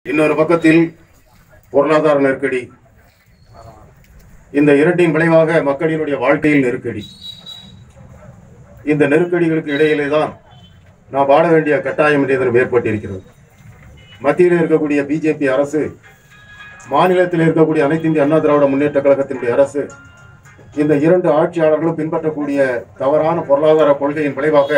இன்னொரு பக்கத்தில் பொருளாதார நெருக்கடி இந்த இரண்டின் விளைவாக மக்களினுடைய வாழ்க்கையில் நெருக்கடி இந்த நெருக்கடிகளுக்கு இடையிலே தான் நாம் வாழ வேண்டிய கட்டாயம் இன்றைய ஏற்பட்டிருக்கிறது மத்தியில் இருக்கக்கூடிய பிஜேபி அரசு மாநிலத்தில் இருக்கக்கூடிய அனைத்து இந்திய அண்ணா திராவிட முன்னேற்ற கழகத்தினுடைய அரசு இந்த இரண்டு ஆட்சியாளர்களும் பின்பற்றக்கூடிய தவறான பொருளாதார கொள்கையின் விளைவாக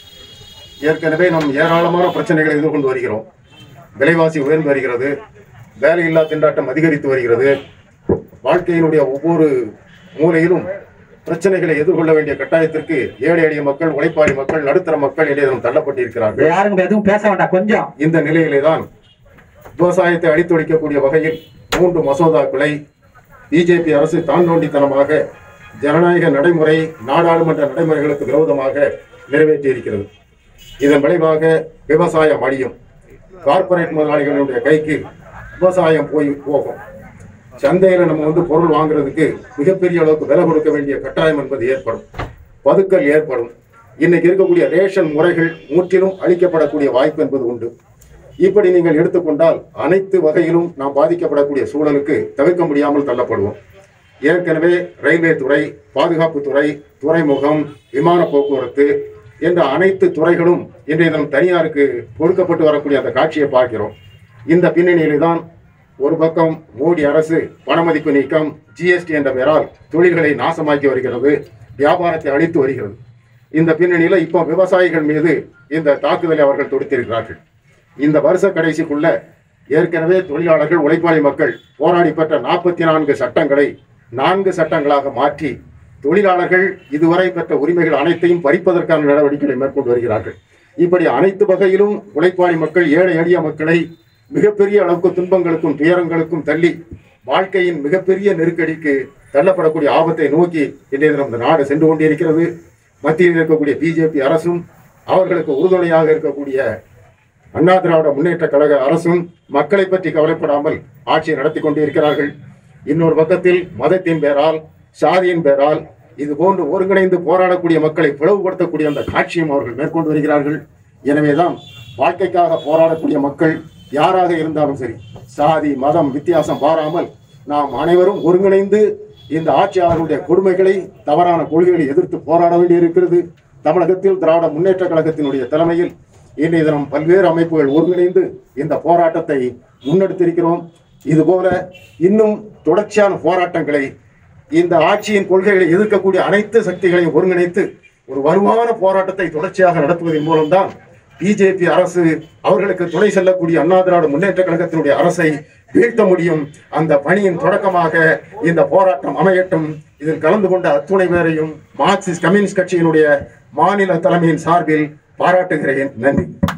ஏற்கனவே நாம் ஏராளமான பிரச்சனைகளை எதிர்கொண்டு வருகிறோம் விலைவாசி உயர்ந்து வருகிறது வேலையில்லா திண்டாட்டம் அதிகரித்து வருகிறது வாழ்க்கையினுடைய ஒவ்வொரு மூலையிலும் பிரச்சனைகளை எதிர்கொள்ள வேண்டிய கட்டாயத்திற்கு ஏழை எளிய மக்கள் உழைப்பாளி மக்கள் நடுத்தர மக்கள் இடையே தள்ளப்பட்டிருக்கிறார்கள் யாருங்க எதுவும் பேச வேண்டாம் கொஞ்சம் இந்த நிலையிலே தான் விவசாயத்தை அழித்தொழிக்கக்கூடிய வகையில் மூன்று மசோதாக்களை பிஜேபி அரசு தாண்டோண்டித்தனமாக ஜனநாயக நடைமுறை நாடாளுமன்ற நடைமுறைகளுக்கு விரோதமாக நிறைவேற்றியிருக்கிறது இதன் விளைவாக விவசாயம் அழியும் கார்ப்பரேட் முதலாளிகளுடைய கைக்கு விவசாயம் போய் போகும் சந்தையில நம்ம வந்து பொருள் வாங்குறதுக்கு மிகப்பெரிய அளவுக்கு விலை கொடுக்க வேண்டிய கட்டாயம் என்பது ஏற்படும் பதுக்கல் ஏற்படும் இன்னைக்கு இருக்கக்கூடிய ரேஷன் முறைகள் முற்றிலும் அளிக்கப்படக்கூடிய வாய்ப்பு என்பது உண்டு இப்படி நீங்கள் எடுத்துக்கொண்டால் அனைத்து வகையிலும் நாம் பாதிக்கப்படக்கூடிய சூழலுக்கு தவிர்க்க முடியாமல் தள்ளப்படுவோம் ஏற்கனவே ரயில்வே துறை பாதுகாப்பு துறை துறைமுகம் விமான போக்குவரத்து என்ற அனைத்து துறைகளும் இன்றைய தினம் தனியாருக்கு கொடுக்கப்பட்டு வரக்கூடிய அந்த காட்சியை பார்க்கிறோம் இந்த பின்னணியிலே தான் ஒரு பக்கம் மோடி அரசு பணமதிப்பு நீக்கம் ஜிஎஸ்டி என்ற பெயரால் தொழில்களை நாசமாக்கி வருகிறது வியாபாரத்தை அழித்து வருகிறது இந்த பின்னணியில இப்போ விவசாயிகள் மீது இந்த தாக்குதலை அவர்கள் தொடுத்திருக்கிறார்கள் இந்த வருஷ கடைசிக்குள்ள ஏற்கனவே தொழிலாளர்கள் உழைப்பாளி மக்கள் போராடி பெற்ற நாற்பத்தி நான்கு சட்டங்களை நான்கு சட்டங்களாக மாற்றி தொழிலாளர்கள் இதுவரை பெற்ற உரிமைகள் அனைத்தையும் பறிப்பதற்கான நடவடிக்கைகளை மேற்கொண்டு வருகிறார்கள் இப்படி அனைத்து வகையிலும் உழைப்பாளி மக்கள் ஏழை எளிய மக்களை மிகப்பெரிய அளவுக்கு துன்பங்களுக்கும் துயரங்களுக்கும் தள்ளி வாழ்க்கையின் மிகப்பெரிய நெருக்கடிக்கு தள்ளப்படக்கூடிய ஆபத்தை நோக்கி இன்றைய தினம் இந்த நாடு சென்று கொண்டிருக்கிறது மத்தியில் இருக்கக்கூடிய பிஜேபி அரசும் அவர்களுக்கு உறுதுணையாக இருக்கக்கூடிய அண்ணா திராவிட முன்னேற்ற கழக அரசும் மக்களை பற்றி கவலைப்படாமல் ஆட்சியை நடத்தி கொண்டிருக்கிறார்கள் இன்னொரு பக்கத்தில் மதத்தின் பேரால் சாதியின் பேரால் இது போன்று ஒருங்கிணைந்து போராடக்கூடிய மக்களை பிளவுபடுத்தக்கூடிய அந்த காட்சியும் அவர்கள் மேற்கொண்டு வருகிறார்கள் எனவேதான் வாழ்க்கைக்காக போராடக்கூடிய மக்கள் யாராக இருந்தாலும் சரி சாதி மதம் வித்தியாசம் பாராமல் நாம் அனைவரும் ஒருங்கிணைந்து இந்த ஆட்சியாளர்களுடைய கொடுமைகளை தவறான கொள்கைகளை எதிர்த்து போராட வேண்டியிருக்கிறது தமிழகத்தில் திராவிட முன்னேற்ற கழகத்தினுடைய தலைமையில் இன்றைய தினம் பல்வேறு அமைப்புகள் ஒருங்கிணைந்து இந்த போராட்டத்தை முன்னெடுத்திருக்கிறோம் இதுபோல இன்னும் தொடர்ச்சியான போராட்டங்களை இந்த ஆட்சியின் கொள்கைகளை எதிர்க்கக்கூடிய அனைத்து சக்திகளையும் ஒருங்கிணைத்து ஒரு வலுவான போராட்டத்தை தொடர்ச்சியாக நடத்துவதன் மூலம்தான் பிஜேபி அரசு அவர்களுக்கு துணை செல்லக்கூடிய அண்ணா திராவிட முன்னேற்ற கழகத்தினுடைய அரசை வீழ்த்த முடியும் அந்த பணியின் தொடக்கமாக இந்த போராட்டம் அமையட்டும் இதில் கலந்து கொண்ட அத்துணை பேரையும் மார்க்சிஸ்ட் கம்யூனிஸ்ட் கட்சியினுடைய மாநில தலைமையின் சார்பில் பாராட்டுகிறேன் நன்றி